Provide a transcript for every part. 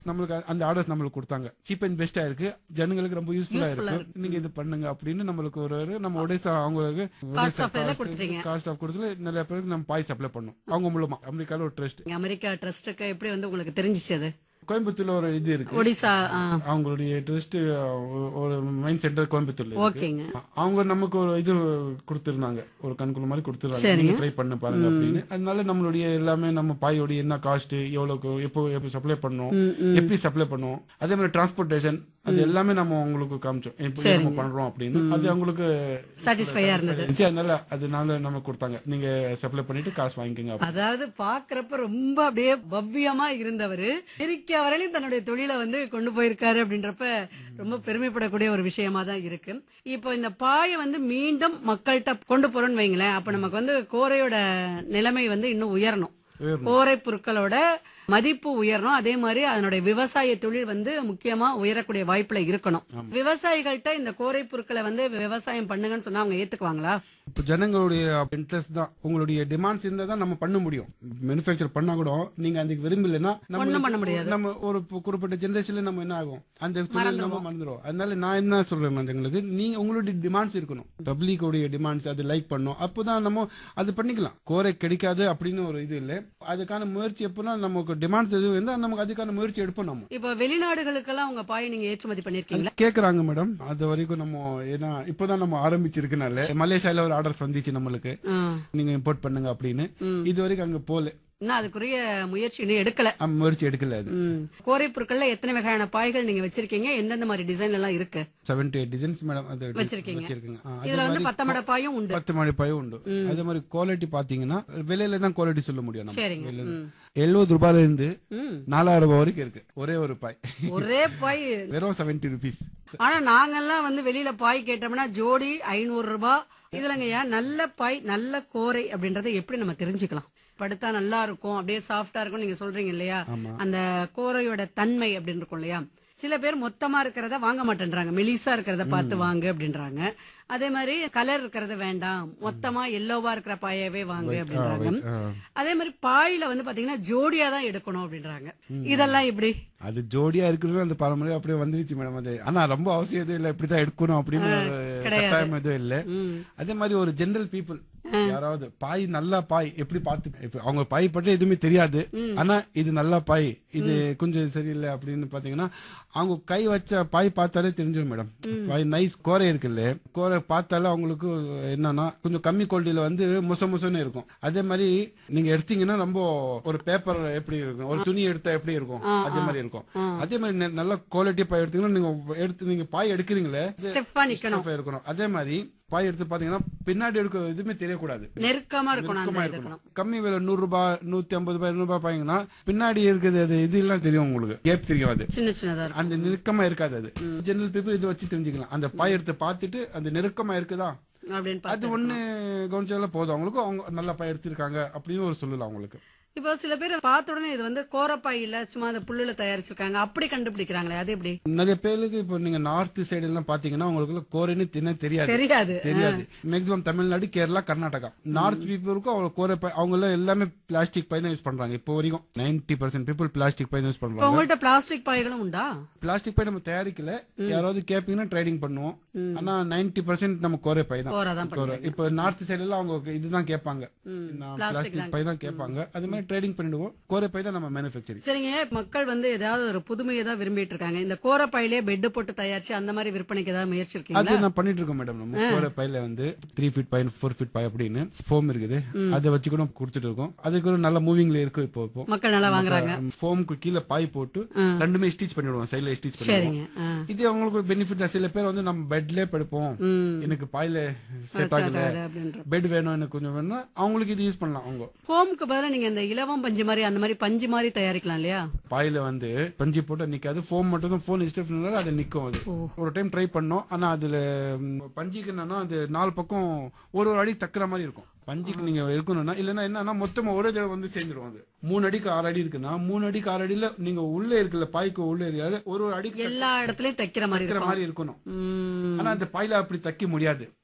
நம்மளுக்கு அ- அந்த ஆர்டர்ஸ் நம்மளுக்கு கொடுத்தாங்க சீப் அண்ட் பெஸ்டா இருக்கு ஜனங்களுக்கு ரொம்ப யூஸ்ஃபுல்லா Useful ஆ இருக்கு நீங்க இது பண்ணுங்க அப்படின்னு நம்மளுக்கு ஒரு ஒரு நம்ம ஒடிசா அவங்களுக்கு Cost of எல்லாம் கொடுத்துட்டீங்க. காஸ்ட் ஆஃப் கொடுத்துல நிறைய பேருக்கு நம்ம பாய் சப்ளை பண்ணோம் அவங்க மூலமா அமெரிக்கால ஒரு ட்ரஸ்ட் அமெரிக்கா ட்ரஸ்டுக்கு எப்படி வந்து உங்களுக்கு தெரிஞ்சிச்சு அது கோயம்புத்தூர்ல ஒரு இது இருக்கு ஒடிசா ஆ, அவங்களுடைய ட்ரஸ்ட் ஒரு மைண்ட் சென்டர் கோயம்புத்தூர்ல இருக்கு. ஓகேங்க அவங்க நமக்கு ஒரு இது கொடுத்திருந்தாங்க ஒரு கண்குள்ள மாதிரி கொடுத்துருந்தாங்க சரிங்க. நீங்க ட்ரை பண்ண பாருங்க அப்படின்னு அதனால நம்மளுடைய எல்லாமே நம்ம பாயோடைய என்ன காஸ்ட் எவ்வளவு எப்போ எப்போ சப்ளை பண்ணோம் ம், ம். எப்படி சப்ளை பண்ணுவோம் அதே மாதிரி டிரான்ஸ்போர்டேஷன் அது எல்லாமே நம்ம உங்களுக்கு காமிச்சோம் எப்படி நம்ம பண்றோம் அப்படின்னு அது அவங்களுக்கு சாட்டிஸ்ஃபையா இருந்தது இருந்துச்சு. அதனால அதனால நம்ம கொடுத்தாங்க நீங்க சப்ளை பண்ணிட்டு காசு வாங்கிக்கோங்க அப்படின்னு. அதாவது பாக்குறப்ப ரொம்ப அப்படியே பவ்யமா இருந்தவரு இருக்க வரையிலும் தன்னுடைய தொழிலை வந்து கொண்டு போயிருக்காரு அப்படின்றப்ப ரொம்ப பெருமைப்படக்கூடிய ஒரு விஷயமா தான் இருக்கு இப்போ இந்த பாயை வந்து மீண்டும் மக்கள்கிட்ட கொண்டு போறோம்னு வைங்களேன் அப்ப நமக்கு வந்து கோரையோட நிலைமை வந்து இன்னும் உயரணும் உயரணும். கோரை பொருட்களோட மதிப்பு உயரணும் அதே மாதிரி அதனுடைய விவசாய தொழில் வந்து முக்கியமா உயரக்கூடிய வாய்ப்புல இருக்கணும் விவசாயிகள்கிட்ட இந்த கோரை பொருட்களை வந்து விவசாயம் பண்ணுங்கன்னு சொன்னா அவங்க ஏத்துக்குவாங்களா இப்போ ஜனங்களுடைய இன்ட்ரெஸ்ட் தான் உங்களுடைய டிமாண்ட்ஸ் இருந்தா தான் நம்ம பண்ண முடியும் மேனுஃபேக்சர் பண்ணா கூட நீங்க அதுக்கு விரும்பலைன்னா ஒண்ணும் பண்ண முடியாது. நம்ம ஒரு கு- குறிப்பிட்ட ஜெனரேஷன்ல நம்ம என்ன ஆகும் அந்த தொழில் நம்ம மறந்துடும் அதனால நான் என்ன சொல்றேன் ஜனங்களுக்கு நீங்க உங்களுடைய டிமாண்ட்ஸ் இருக்கணும் பப்ளிக் உடைய டிமாண்ட்ஸ் அது லைக் பண்ணும் அப்போதான் நம்ம அது பண்ணிக்கலாம் கோரை கிடைக்காது அப்படின்னு ஒரு இது இல்லை அதுக்கான முயற்சி எப்போனா நமக்கு டிமாண்ட்ஸ் எதுவும் இருந்தா நமக்கு அதுக்கான முயற்சி எடுப்போம் நம்ம இப்போ வெளிநாடுகளுக்கெல்லாம் உங்க பாயை நீங்க ஏற்றுமதி பண்ணிருக்கீங்களா கேக்குறாங்க மேடம் அது வரைக்கும் நம்ம ஏன்னா இப்போதான் நம்ம ஆரம்பிச்சிருக்கனால மலேசியால ஒரு ஆர்டர்ஸ் வந்துச்சு நம்மளுக்கு ஆ. நீங்க இம்போர்ட் பண்ணுங்க அப்படின்னு இது வரைக்கும் அங்க போல இன்னும் அதுக்குரிய முயற்சி இன்னும் எடுக்கல ஆ, முயற்சி எடுக்கல அது ம். கோரை பொருட்கள்ல எத்தனை வகையான பாய்கள் நீங்க வச்சிருக்கீங்க எந்தெந்த மாதிரி டிசைன் எல்லாம் இருக்கு செவன்டி எயிட் டிசைன்ஸ் மேடம் அது வச்சிருக்கீங்க. வச்சிருக்கீங்க ஆ, அது இதுல வந்து மாதிரி பத்தமட பாயும் உண்டு பத்து மணி பாயும் உண்டு அதே மாதிரி குவாலிட்டி பாத்தீங்கன்னா விலையில தான் குவாலிட்டி சொல்ல முடியும் நம்ம சரிங்க விலையில. ம். எழுபது ரூபாயில இருந்து ம். நாலாயிரம் ரூபாய் வரைக்கும் இருக்கு ஒரே ஒரு பாய் ஒரே பாய் வெறும் செவன்டி ருபீஸ் ஆனா நாங்கெல்லாம் வந்து வெளியில பாய் கேட்டோம்னா ஜோடி ஐநூறு ரூபாய் இதுலங்கய்யா நல்ல பாய் நல்ல கோரை அப்படின்றத எப்படி நம்ம தெரிஞ்சுக்கலாம் படுத்தா நல்லா இருக்கும் அப்படியே சாஃப்டா இருக்கும் நீங்க சொல்றீங்க இல்லையா ஆமா. அந்த கோரையோட தன்மை அப்படின்னு இருக்கும் இல்லையா சில பேர் மொத்தமா இருக்கிறத வாங்க மாட்டேன்றாங்க மெலிசா இருக்கிறத பார்த்து வாங்க அப்படின்றாங்க அதே மாதிரி கலர் இருக்கிறத வேண்டாம் மொத்தமா எல்லோவா இருக்கிற பாயாவே வாங்க அப்படின்றாங்க அதே மாதிரி பாயில வந்து பாத்தீங்கன்னா ஜோடியா தான் எடுக்கணும் அப்படின்றாங்க இதெல்லாம் எப்படி அது ஜோடியா இருக்கிறது அந்த பாரம்பரியம் அப்படியே வந்துருச்சு மேடம் அது ஆனா ரொம்ப அவசியம் எதுவும் இல்ல இப்படிதான் எடுக்கணும் அப்படின்னு ஒரு கிடையாது. கட்டாயம் எதுவும் இல்ல ம். அதே மாதிரி ஒரு ஜெனரல் பீப்புள் யாராவது பாய் நல்ல பாய் எப்படி பார்த்து இப்ப அவங்க பாய் பற்றி எதுவுமே தெரியாது ஆனா இது நல்ல பாய் இது கொஞ்சம் சரியில்லை அப்படின்னு பாத்தீங்கன்னா அவங்க கை வச்ச பாய் பார்த்தாலே தெரிஞ்சிடும் மேடம் பாய் நைஸ் கோரை இருக்குல்ல கோரை பார்த்தாலே அவங்களுக்கு என்னன்னா கொஞ்சம் கம்மி குவாலிட்டியில வந்து முச முசன்னு இருக்கும் அதே மாதிரி நீங்க எடுத்தீங்கன்னா ரொம்ப ஒரு பேப்பர் எப்படி இருக்கும் ஒரு துணி எடுத்தா எப்படி இருக்கும் அதே மாதிரி இருக்கும் அதே மாதிரி நெ- நல்ல குவாலிட்டி பாய் எடுத்தீங்கன்னா நீங்க எடுத்து நீங்க பாய் எடுக்கிறீங்களே ஸ்டெப்பா நிக்கணும் ஸ்டெஃப் இருக்கணும் அதே மாதிரி பாய் எடுத்து பாத்தீங்கன்னா பின்னாடி எடுக்க எதுவுமே தெரியக்கூடாது நெருக்கமா இருக்கணும் நெருக்கமா அந்த இருக்கணும் இருக்கணும் கம்மி விலை நூறு ரூபாய் நூத்தி ஐம்பது ரூபாய் இருநூறு ரூபாய் பாய்ங்கன்னா பின்னாடி இருக்குது அது இது எல்லாம் தெரியும் உங்களுக்கு கேப் தெரியும் அது சின்ன சின்னதா இருக்கும் அந்த நெருக்கமா இருக்காது அது ஜெனரல் பீப்புள் இதை வச்சு தெரிஞ்சுக்கலாம் அந்த பாய் எடுத்து பார்த்துட்டு அந்த நெருக்கமா இருக்குதா அப்படின்னு அது பார்த்து ஒண்ணு கவனிச்சால போதும் அவங்களுக்கு அவங்க நல்ல பாய் எடுத்திருக்காங்க அப்படின்னு ஒரு சொல்லலாம் அவங்களுக்கு இப்போ சில பேர் பார்த்த உடனே இது வந்து கோரப்பாய் இல்ல சும்மா அந்த புல்லுல தயாரிச்சிருக்காங்க அப்படி கண்டுபிடிக்கிறாங்களே அது எப்படி நிறைய பேருக்கு இப்போ நீங்க நார்த் சைடு எல்லாம் பாத்தீங்கன்னா உங்களுக்கு கோரைன்னு தின்ன தெரியாது தெரியாது தெரியாது மேக்ஸிமம் தமிழ்நாடு கேரளா கர்நாடகா நார்த் பீப்புளுக்கும் அவங்க கோரை பை அவங்க எல்லாம் எல்லாமே பிளாஸ்டிக் பை தான் யூஸ் பண்றாங்க இப்போ வரைக்கும் நைன்டி பர்சன்ட் பீப்புள் பிளாஸ்டிக் பை தான் யூஸ் இப்போ பண்றாங்க உங்கள்ட்ட பிளாஸ்டிக் பாய்களும் உண்டா பிளாஸ்டிக் பை நம்ம தயாரிக்கல யாராவது கேப்பீங்கன்னா ட்ரேடிங் பண்ணுவோம் ஆனா நைன்டி பர்சன்ட் நம்ம கோரை பை தான் கோரா தான் கோரை. இப்போ நார்த் சைடுல எல்லாம் அவங்க இதுதான் கேட்பாங்க Plastic பிளாஸ்டிக் பை தான் கேட்பாங்க அது மாதிரி ட்ரேடிங் பண்ணிடுவோம் கோரை பை தான் நம்ம மேனுஃபேக்சரிங் சரிங்க மக்கள் வந்து ஏதாவது ஒரு புதுமையை தான் விரும்பிட்டு இருக்காங்க இந்த கோரப்பாயிலே பெட் போட்டு தயாரிச்சு அந்த மாதிரி விற்பனைக்கு ஏதாவது முயற்சி இருக்கீங்களா அது நான் பண்ணிட்டு இருக்கோம் மேடம் நம்ம கோரை பையில வந்து three feet by four feet by அப்படின்னு ஃபோம் இருக்குது அதை வச்சு கூட கொடுத்துட்டு இருக்கோம் அதுக்கு ஒரு நல்ல மூவிங்ல இருக்கு இப்போ இப்போ மக்கள் நல்லா வாங்குறாங்க ஃபோமுக்கு கீழே பாய் போட்டு ரெண்டுமே ஸ்டிச் பண்ணிடுவோம் சைடுல ஸ்டிச் பண்ணிடுவோம் சரிங்க ஆ. இது அவங்களுக்கு ஒரு பெனிஃபிட் தான் சில பேர் வந்து நம்ம பெட்லயே படுப்போம் ம். எனக்கு பாயில செட் ஆகல அப்படின்ற பெட் வேணும் எனக்கு கொஞ்சம் வேணும்னா அவங்களுக்கு இது யூஸ் பண்ணலாம் அவங்க ஃபோமுக்கு பதிலா நீங்க இந்த இலவம் பஞ்சு மாதிரி அந்த மாதிரி பஞ்சு மாதிரி தயாரிக்கலாம் இல்லையா பாயில வந்து பஞ்சு போட்டு நிக்காது ஃபோம் மட்டும் தான் ஃபோன் ஸ்டிஃப் அது நிக்கும் அது ஒரு டைம் ட்ரை பண்ணோம் ஆனா அதுல ம், பஞ்சுக்கு என்னன்னா அது நாலு பக்கம் ஒரு ஒரு அடி தக்குற மாதிரி இருக்கும் பஞ்சுக்கு நீங்க எடுக்கணும்னா இல்லன்னா என்னன்னா மொத்தமா ஒரே தடவை வந்து சேர்ந்துரும் அது மூணு அடிக்கு ஆறு அடி இருக்குன்னா மூணு அடிக்கு ஆறு அடியில நீங்க உள்ள இருக்குல்ல பாய்க்கு உள்ள ஏரியால ஒரு ஒரு அடிக்கு எல்லா இடத்துலயும் தைக்கிற மாதிரி தைக்கிற இருக்கும் மாதிரி இருக்கணும் ம். ஆனா அந்த பாயில அப்படி தைக்க முடியாது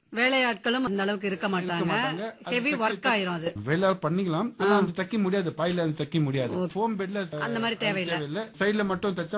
வேலையாட்களும் அந்த அளவுக்கு இருக்க மாட்டாங்க மாட்டாங்க. அது ஹெவி தைக்க- ஒர்க் ஆயிரும் அது வேலை பண்ணிக்கலாம் ஆனா அந்த தைக்க முடியாது பாயில அது தைக்க முடியாது ஃபோம் பெட்ல அந்த மாதிரி தேவையில்லை. சைடுல மட்டும் தைச்சா